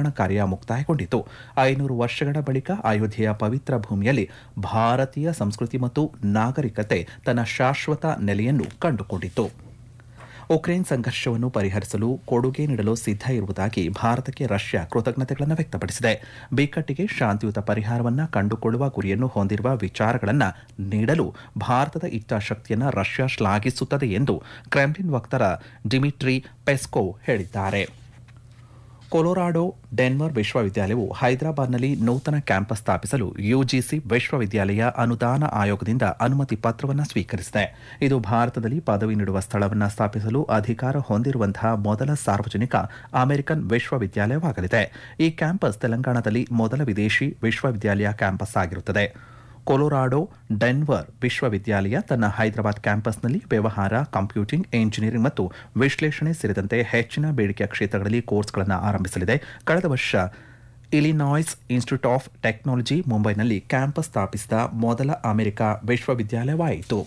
ನಿರ್ಮಾಣ ಕಾರ್ಯ ಮುಕ್ತಾಯಗೊಂಡಿತು ಐನೂರು ವರ್ಷಗಳ ಬಳಿಕ ಅಯೋಧ್ಯೆಯ ಪವಿತ್ರ ಭೂಮಿಯಲ್ಲಿ ಭಾರತೀಯ ಸಂಸ್ಕೃತಿ ಮತ್ತು ನಾಗರಿಕತೆ ತನ್ನ ಶಾಶ್ವತ ನೆಲೆಯನ್ನು ಕಂಡುಕೊಂಡಿತು ಉಕ್ರೇನ್ ಸಂಘರ್ಷವನ್ನು ಪರಿಹರಿಸಲು ಕೊಡುಗೆ ನೀಡಲು ಸಿದ್ಧ ಇರುವುದಾಗಿ ಭಾರತಕ್ಕೆ ರಷ್ಯಾ ಕೃತಜ್ಞತೆಗಳನ್ನು ವ್ಯಕ್ತಪಡಿಸಿದೆ ಬಿಕ್ಕಟ್ಟಿಗೆ ಶಾಂತಿಯುತ ಪರಿಹಾರವನ್ನು ಕಂಡುಕೊಳ್ಳುವ ಗುರಿಯನ್ನು ಹೊಂದಿರುವ ವಿಚಾರಗಳನ್ನು ನೀಡಲು ಭಾರತದ ಇಚ್ಛಾಶಕ್ತಿಯನ್ನು ರಷ್ಯಾ ಶ್ಲಾಘಿಸುತ್ತದೆ ಎಂದು ಕ್ರೆಮ್ಲಿನ್ ವಕ್ತಾರ ಡಿಮಿಟ್ರಿ ಪೆಸ್ಕೋವ್ ಹೇಳಿದ್ದಾರೆ ಕೊಲೊರಾಡೋ ಡೆನ್ವರ್ ವಿಶ್ವವಿದ್ಯಾಲಯವು ಹೈದರಾಬಾದ್ನಲ್ಲಿ ನೂತನ ಕ್ಯಾಂಪಸ್ ಸ್ಥಾಪಿಸಲು ಯುಜಿಸಿ ವಿಶ್ವವಿದ್ಯಾಲಯ ಅನುದಾನ ಆಯೋಗದಿಂದ ಅನುಮತಿ ಪತ್ರವನ್ನು ಸ್ವೀಕರಿಸಿದೆ ಇದು ಭಾರತದಲ್ಲಿ ಪದವಿ ನೀಡುವ ಸ್ಥಳವನ್ನು ಸ್ಥಾಪಿಸಲು ಅಧಿಕಾರ ಹೊಂದಿರುವಂತಹ ಮೊದಲ ಸಾರ್ವಜನಿಕ ಅಮೆರಿಕನ್ ವಿಶ್ವವಿದ್ಯಾಲಯವಾಗಲಿದೆ ಈ ಕ್ಯಾಂಪಸ್ ತೆಲಂಗಾಣದಲ್ಲಿ ಮೊದಲ ವಿದೇಶಿ ವಿಶ್ವವಿದ್ಯಾಲಯ ಕ್ಯಾಂಪಸ್ ಆಗಿರುತ್ತದೆ ಕೊಲೊರಾಡೋ ಡೆನ್ವರ್ ವಿಶ್ವವಿದ್ಯಾಲಯ ತನ್ನ ಹೈದರಾಬಾದ್ ಕ್ಯಾಂಪಸ್ನಲ್ಲಿ ವ್ಯವಹಾರ ಕಂಪ್ಯೂಟಿಂಗ್ ಎಂಜಿನಿಯರಿಂಗ್ ಮತ್ತು ವಿಶ್ಲೇಷಣೆ ಸೇರಿದಂತೆ ಹೆಚ್ಚಿನ ಬೇಡಿಕೆಯ ಕ್ಷೇತ್ರಗಳಲ್ಲಿ ಕೋರ್ಸ್ಗಳನ್ನು ಆರಂಭಿಸಲಿದೆ ಕಳೆದ ವರ್ಷ ಇಲಿನಾಯ್ಸ್ ಇನ್ಸ್ಟಿಟ್ಯೂಟ್ ಆಫ್ ಟೆಕ್ನಾಲಜಿ ಮುಂಬೈನಲ್ಲಿ ಕ್ಯಾಂಪಸ್ ಸ್ಥಾಪಿಸಿದ ಮೊದಲ ಅಮೆರಿಕ ವಿಶ್ವವಿದ್ಯಾಲಯವಾಯಿತು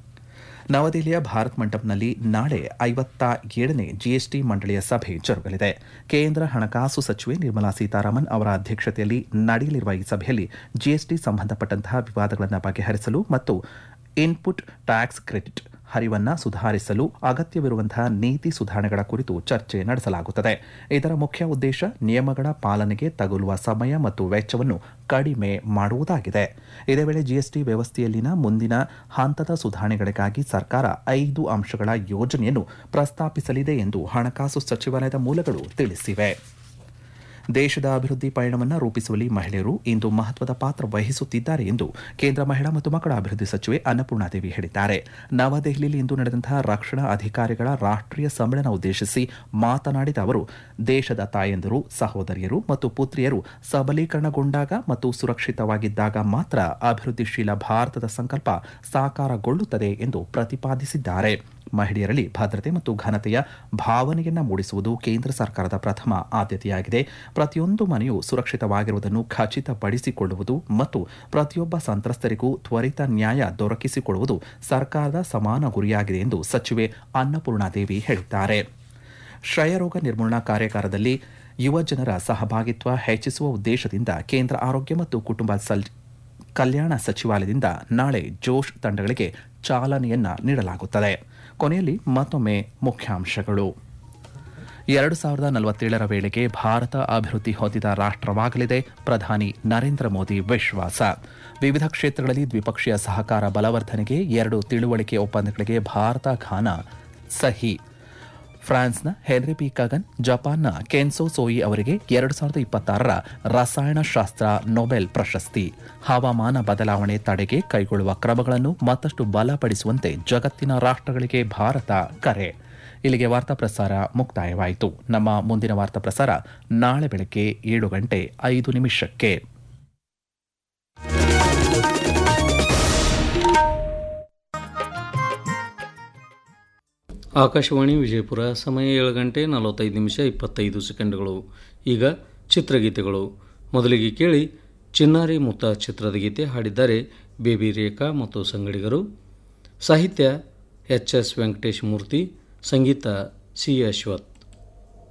ನವದೆಹಲಿಯ ಭಾರತ್ ಮಂಟಪ್ನಲ್ಲಿ ನಾಳೆ ಐವತ್ತ ಏಳನೇ ಜಿಎಸ್ಟಿ ಮಂಡಳಿಯ ಸಭೆ ಜರುಗಲಿದೆ ಕೇಂದ್ರ ಹಣಕಾಸು ಸಚಿವೆ ನಿರ್ಮಲಾ ಸೀತಾರಾಮನ್ ಅವರ ಅಧ್ಯಕ್ಷತೆಯಲ್ಲಿ ನಡೆಯಲಿರುವ ಈ ಸಭೆಯಲ್ಲಿ ಜಿಎಸ್ಟಿ ಸಂಬಂಧಪಟ್ಟಂತಹ ವಿವಾದಗಳನ್ನು ಬಗೆಹರಿಸಲು ಮತ್ತು ಇನ್ಪುಟ್ ಟ್ಯಾಕ್ಸ್ ಕ್ರೆಡಿಟ್ ಹರಿವನ್ನು ಸುಧಾರಿಸಲು ಅಗತ್ಯವಿರುವಂತಹ ನೀತಿ ಸುಧಾರಣೆಗಳ ಕುರಿತು ಚರ್ಚೆ ನಡೆಸಲಾಗುತ್ತದೆ ಇದರ ಮುಖ್ಯ ಉದ್ದೇಶ ನಿಯಮಗಳ ಪಾಲನೆಗೆ ತಗುಲುವ ಸಮಯ ಮತ್ತು ವೆಚ್ಚವನ್ನು ಕಡಿಮೆ ಮಾಡುವುದಾಗಿದೆ ಇದೇ ವೇಳೆ ಜಿಎಸ್ಟಿ ವ್ಯವಸ್ಥೆಯಲ್ಲಿನ ಮುಂದಿನ ಹಂತದ ಸುಧಾರಣೆಗಳಿಗಾಗಿ ಸರ್ಕಾರ ಐದು ಅಂಶಗಳ ಯೋಜನೆಯನ್ನು ಪ್ರಸ್ತಾಪಿಸಲಿದೆ ಎಂದು ಹಣಕಾಸು ಸಚಿವಾಲಯದ ಮೂಲಗಳು ತಿಳಿಸಿವೆ ದೇಶದ ಅಭಿವೃದ್ಧಿ ಪಯಣವನ್ನು ರೂಪಿಸುವಲ್ಲಿ ಮಹಿಳೆಯರು ಇಂದು ಮಹತ್ವದ ಪಾತ್ರ ವಹಿಸುತ್ತಿದ್ದಾರೆ ಎಂದು ಕೇಂದ್ರ ಮಹಿಳಾ ಮತ್ತು ಮಕ್ಕಳ ಅಭಿವೃದ್ಧಿ ಸಚಿವೆ ಅನ್ನಪೂರ್ಣಾದೇವಿ ಹೇಳಿದ್ದಾರೆ ನವದೆಹಲಿಯಲ್ಲಿ ಇಂದು ನಡೆದಂತಹ ರಕ್ಷಣಾ ಅಧಿಕಾರಿಗಳ ರಾಷ್ಟ್ರೀಯ ಸಮ್ಮೇಳನ ಉದ್ದೇಶಿಸಿ ಮಾತನಾಡಿದ ಅವರು ದೇಶದ ತಾಯಂದಿರು ಸಹೋದರಿಯರು ಮತ್ತು ಪುತ್ರಿಯರು ಸಬಲೀಕರಣಗೊಂಡಾಗ ಮತ್ತು ಸುರಕ್ಷಿತವಾಗಿದ್ದಾಗ ಮಾತ್ರ ಅಭಿವೃದ್ಧಿಶೀಲ ಭಾರತದ ಸಂಕಲ್ಪ ಸಾಕಾರಗೊಳ್ಳುತ್ತದೆ ಎಂದು ಪ್ರತಿಪಾದಿಸಿದ್ದಾರೆ ಮಹಿಳೆಯರಲ್ಲಿ ಭದ್ರತೆ ಮತ್ತು ಘನತೆಯ ಭಾವನೆಯನ್ನು ಮೂಡಿಸುವುದು ಕೇಂದ್ರ ಸರ್ಕಾರದ ಪ್ರಥಮ ಆದ್ಯತೆಯಾಗಿದೆ ಪ್ರತಿಯೊಂದು ಮನೆಯೂ ಸುರಕ್ಷಿತವಾಗಿರುವುದನ್ನು ಖಚಿತಪಡಿಸಿಕೊಳ್ಳುವುದು ಮತ್ತು ಪ್ರತಿಯೊಬ್ಬ ಸಂತ್ರಸ್ತರಿಗೂ ತ್ವರಿತ ನ್ಯಾಯ ದೊರಕಿಸಿಕೊಡುವುದು ಸರ್ಕಾರದ ಸಮಾನ ಗುರಿಯಾಗಿದೆ ಎಂದು ಸಚಿವೆ ಅನ್ನಪೂರ್ಣಾದೇವಿ ಹೇಳಿದ್ದಾರೆ ಕ್ಷಯರೋಗ ನಿರ್ಮೂಲನಾ ಕಾರ್ಯಾಗಾರದಲ್ಲಿ ಯುವ ಜನರ ಸಹಭಾಗಿತ್ವ ಹೆಚ್ಚಿಸುವ ಉದ್ದೇಶದಿಂದ ಕೇಂದ್ರ ಆರೋಗ್ಯ ಮತ್ತು ಕುಟುಂಬ ಸಲ್ ಕಲ್ಯಾಣ ಸಚಿವಾಲಯದಿಂದ ನಾಳೆ ಜೋಶ್ ತಂಡಗಳಿಗೆ ಚಾಲನೆಯನ್ನ ನೀಡಲಾಗುತ್ತದೆ ಕೊನೆಯಲ್ಲಿ ಮತ್ತೊಮ್ಮೆ ಮುಖ್ಯಾಂಶಗಳು ಎರಡು ಸಾವಿರದ ನಲವತ್ತೇಳರ ವೇಳೆಗೆ ಭಾರತ ಅಭಿವೃದ್ಧಿ ಹೊಂದಿದ ರಾಷ್ಟ್ರವಾಗಲಿದೆ ಪ್ರಧಾನಿ ನರೇಂದ್ರ ಮೋದಿ ವಿಶ್ವಾಸ ವಿವಿಧ ಕ್ಷೇತ್ರಗಳಲ್ಲಿ ದ್ವಿಪಕ್ಷೀಯ ಸಹಕಾರ ಬಲವರ್ಧನೆಗೆ ಎರಡು ತಿಳುವಳಿಕೆ ಒಪ್ಪಂದಗಳಿಗೆ ಭಾರತ ಘಾನ ಸಹಿ ಫ್ರಾನ್ಸ್ನ ಹೆನ್ರಿ ಪಿ ಕಗನ್ ಜಪಾನ್ನ ಕೆನ್ಸೋ ಸೋಯಿ ಅವರಿಗೆ ಎರಡು ಸಾವಿರದ ಇಪ್ಪತ್ತಾರರ ರಸಾಯನಶಾಸ್ತ್ರ ನೊಬೆಲ್ ಪ್ರಶಸ್ತಿ ಹವಾಮಾನ ಬದಲಾವಣೆ ತಡೆಗೆ ಕೈಗೊಳ್ಳುವ ಕ್ರಮಗಳನ್ನು ಮತ್ತಷ್ಟು ಬಲಪಡಿಸುವಂತೆ ಜಗತ್ತಿನ ರಾಷ್ಟ್ರಗಳಿಗೆ ಭಾರತ ಕರೆ ಇಲ್ಲಿಗೆ ವಾರ್ತಾ ಪ್ರಸಾರ ಮುಕ್ತಾಯವಾಯಿತು ನಮ್ಮ ಮುಂದಿನ ವಾರ್ತಾ ಪ್ರಸಾರ ನಾಳೆ ಬೆಳಗ್ಗೆ ಏಳು ಗಂಟೆ ಐದು ನಿಮಿಷಕ್ಕೆ ಆಕಾಶವಾಣಿ ವಿಜಯಪುರ ಸಮಯ ಏಳು ಗಂಟೆ ನಲವತ್ತೈದು ನಿಮಿಷ ಇಪ್ಪತ್ತೈದು ಸೆಕೆಂಡ್ಗಳು ಈಗ ಚಿತ್ರಗೀತೆಗಳು ಮೊದಲಿಗೆ ಕೇಳಿ ಚಿನ್ನಾರಿ ಮುತ್ತ ಚಿತ್ರದ ಗೀತೆ ಹಾಡಿದ್ದಾರೆ ಬೇಬಿ ರೇಖಾ ಮತ್ತು ಸಂಗಡಿಗರು ಸಾಹಿತ್ಯ ಎಚ್ ಎಸ್ ವೆಂಕಟೇಶ್ ಮೂರ್ತಿ ಸಂಗೀತ ಸಿ ಅಶ್ವಥ್